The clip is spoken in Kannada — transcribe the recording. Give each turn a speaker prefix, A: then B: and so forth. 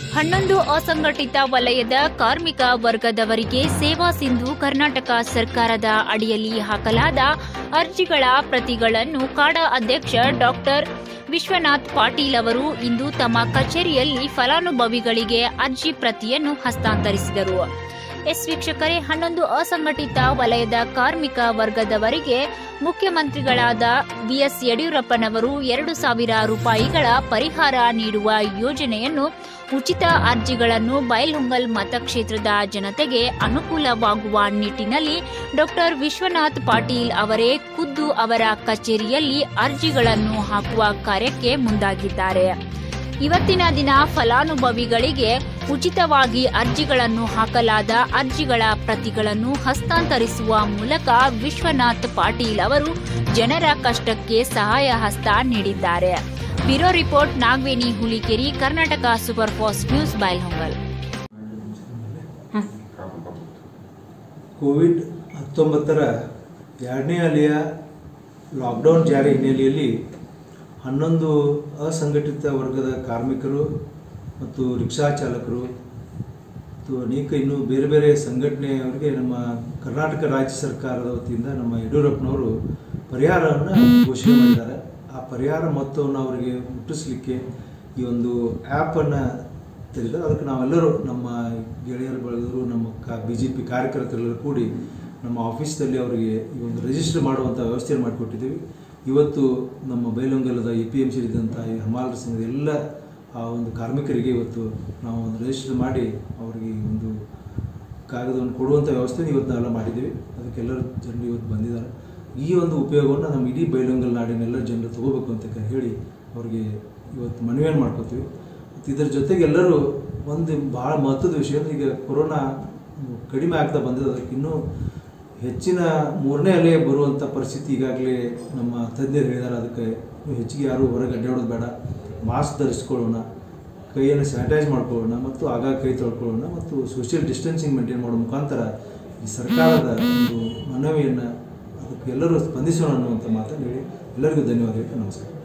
A: ಹನ್ನೊಂದು ಅಸಂಘಟಿತ ವಲಯದ ಕಾರ್ಮಿಕ ವರ್ಗದವರಿಗೆ ಸೇವಾ ಸಿಂಧು ಕರ್ನಾಟಕ ಸರ್ಕಾರದ ಅಡಿಯಲ್ಲಿ ಹಾಕಲಾದ ಅರ್ಜಿಗಳ ಪ್ರತಿಗಳನ್ನು ಕಾಡಾ ಅಧ್ಯಕ್ಷ ಡಾಕ್ಟರ್ ವಿಶ್ವನಾಥ್ ಪಾಟೀಲ್ ಅವರು ಇಂದು ತಮ್ಮ ಕಚೇರಿಯಲ್ಲಿ ಫಲಾನುಭವಿಗಳಿಗೆ ಅರ್ಜಿ ಪ್ರತಿಯನ್ನು ಹಸ್ತಾಂತರಿಸಿದರು ಎಸ್ ವೀಕ್ಷಕರೇ ಹನ್ನೊಂದು ಅಸಂಘಟಿತ ವಲಯದ ಕಾರ್ಮಿಕ ವರ್ಗದವರಿಗೆ ಮುಖ್ಯಮಂತ್ರಿಗಳಾದ ಬಿಎಸ್ ಯಡಿಯೂರಪ್ಪನವರು ಎರಡು ಸಾವಿರ ರೂಪಾಯಿಗಳ ಪರಿಹಾರ ನೀಡುವ ಯೋಜನೆಯನ್ನು ಉಚಿತ ಅರ್ಜಿಗಳನ್ನು ಬೈಲ್ಹೊಂಗಲ್ ಮತಕ್ಷೇತ್ರದ ಜನತೆಗೆ ಅನುಕೂಲವಾಗುವ ನಿಟ್ಟಿನಲ್ಲಿ ಡಾಕ್ಟರ್ ವಿಶ್ವನಾಥ್ ಪಾಟೀಲ್ ಅವರೇ ಖುದ್ದು ಅವರ ಕಚೇರಿಯಲ್ಲಿ ಅರ್ಜಿಗಳನ್ನು ಹಾಕುವ ಕಾರ್ಯಕ್ಕೆ ಮುಂದಾಗಿದ್ದಾರೆ ಇವತ್ತಿನ ದಿನ ಫಲಾನುಭವಿಗಳಿಗೆ ಉಚಿತವಾಗಿ ಅರ್ಜಿಗಳನ್ನು ಹಾಕಲಾದ ಅರ್ಜಿಗಳ ಪ್ರತಿಗಳನ್ನು ಹಸ್ತಾಂತರಿಸುವ ಮೂಲಕ ವಿಶ್ವನಾಥ್ ಪಾಟೀಲ್ ಅವರು ಜನರ ಕಷ್ಟಕ್ಕೆ ಸಹಾಯ ಹಸ್ತ ನೀಡಿದ್ದಾರೆ bureau report Nagaveni Hulikeri Karnataka super fast news Bailhongal
B: Covid ಹತ್ತೊಂಬತ್ತರ ಎರಡನೇ ಅಲೆಯ ಲಾಕ್ಡೌನ್ ಜಾರಿ ಹಿನ್ನೆಲೆಯಲ್ಲಿ ಹನ್ನೊಂದು ಅಸಂಘಟಿತ ವರ್ಗದ ಕಾರ್ಮಿಕರು ಮತ್ತು ರಿಕ್ಷಾ ಚಾಲಕರು ಮತ್ತು ಅನೇಕ ಇನ್ನೂ ಬೇರೆ ಬೇರೆ ಸಂಘಟನೆಯವರಿಗೆ ನಮ್ಮ ಕರ್ನಾಟಕ ರಾಜ್ಯ ಸರ್ಕಾರದ ವತಿಯಿಂದ ನಮ್ಮ ಯಡಿಯೂರಪ್ಪನವರು ಪರಿಹಾರವನ್ನು ಘೋಷಣೆ ಮಾಡಿದ್ದಾರೆ ಆ ಪರಿಹಾರ ಮೊತ್ತವನ್ನು ಅವರಿಗೆ ಮುಟ್ಟಿಸ್ಲಿಕ್ಕೆ ಈ ಒಂದು ಆ್ಯಪನ್ನು ತೆಗೆದು ಅದಕ್ಕೆ ನಾವೆಲ್ಲರೂ ನಮ್ಮ ಗೆಳೆಯರ ಬಳಗರು ನಮ್ಮ ಕಾ ಬಿ ಜೆ ಪಿ ಕಾರ್ಯಕರ್ತರೆಲ್ಲರೂ ಕೂಡಿ ನಮ್ಮ ಆಫೀಸ್ದಲ್ಲಿ ಅವರಿಗೆ ಈ ಒಂದು ರಿಜಿಸ್ಟರ್ ಮಾಡುವಂಥ ವ್ಯವಸ್ಥೆಯನ್ನು ಮಾಡಿಕೊಟ್ಟಿದ್ದೀವಿ ಇವತ್ತು ನಮ್ಮ ಬೈಲೊಂಗಲದ ಎ ಪಿ ಎಮ್ ಸಿ ಇದ್ದಂಥ ಈ ಹಮಾಲರ ಸಂಘದ ಎಲ್ಲ ಆ ಒಂದು ಕಾರ್ಮಿಕರಿಗೆ ಇವತ್ತು ನಾವು ಒಂದು ರಿಜಿಸ್ಟರ್ ಮಾಡಿ ಅವರಿಗೆ ಈ ಒಂದು ಕಾಗದವನ್ನು ಕೊಡುವಂಥ ವ್ಯವಸ್ಥೆ ಇವತ್ತು ನಾವೆಲ್ಲ ಮಾಡಿದ್ದೀವಿ ಅದಕ್ಕೆಲ್ಲರೂ ಜನರು ಇವತ್ತು ಬಂದಿದ್ದಾರೆ ಈ ಒಂದು ಉಪಯೋಗವನ್ನು ನಮ್ಮ ಇಡೀ ಬೈಲೊಂಗಲ್ ನಾಡಿನ ಎಲ್ಲ ಜನರು ತಗೋಬೇಕು ಅಂತ ಕ- ಹೇಳಿ ಅವರಿಗೆ ಇವತ್ತು ಮನವಿಯನ್ನು ಮಾಡ್ಕೋತೀವಿ ಮತ್ತು ಇದರ ಜೊತೆಗೆ ಎಲ್ಲರೂ ಒಂದು ಭಾಳ ಮಹತ್ವದ ವಿಷಯ ಅಂದ್ರೆ ಈಗ ಕೊರೋನಾ ಕಡಿಮೆ ಆಗ್ತಾ ಬಂದಿದೆ ಅದಕ್ಕೆ ಇನ್ನೂ ಹೆಚ್ಚಿನ ಮೂರನೇ ಅಲೆ ಬರುವಂಥ ಪರಿಸ್ಥಿತಿ ಈಗಾಗಲೇ ನಮ್ಮ ತಜ್ಞರು ಹೇಳಿದ್ದಾರೆ ಅದಕ್ಕೆ ನೀವು ಹೆಚ್ಚಿಗೆ ಯಾರು ಹೊರಗೆ ಅಡ್ಡಾಡೋದು ಬೇಡ ಮಾಸ್ಕ್ ಧರಿಸ್ಕೊಳ್ಳೋಣ ಕೈಯನ್ನು ಸ್ಯಾನಿಟೈಸ್ ಮಾಡ್ಕೊಳ್ಳೋಣ ಮತ್ತು ಆಗಾಗ ಕೈ ತೊಳ್ಕೊಳ್ಳೋಣ ಮತ್ತು ಸೋಷಿಯಲ್ ಡಿಸ್ಟೆನ್ಸಿಂಗ್ ಮೇಂಟೈನ್ ಮಾಡೋ ಮುಖಾಂತರ ಈ ಸರ್ಕಾರದ ಒಂದು ಮನವಿಯನ್ನು ಅದಕ್ಕೆ ಎಲ್ಲರೂ ಸ್ಪಂದಿಸೋಣ ಅನ್ನುವಂಥ ಮಾತನ್ನು ಹೇಳಿ ಎಲ್ಲರಿಗೂ ಧನ್ಯವಾದಗಳು ನಮಸ್ಕಾರ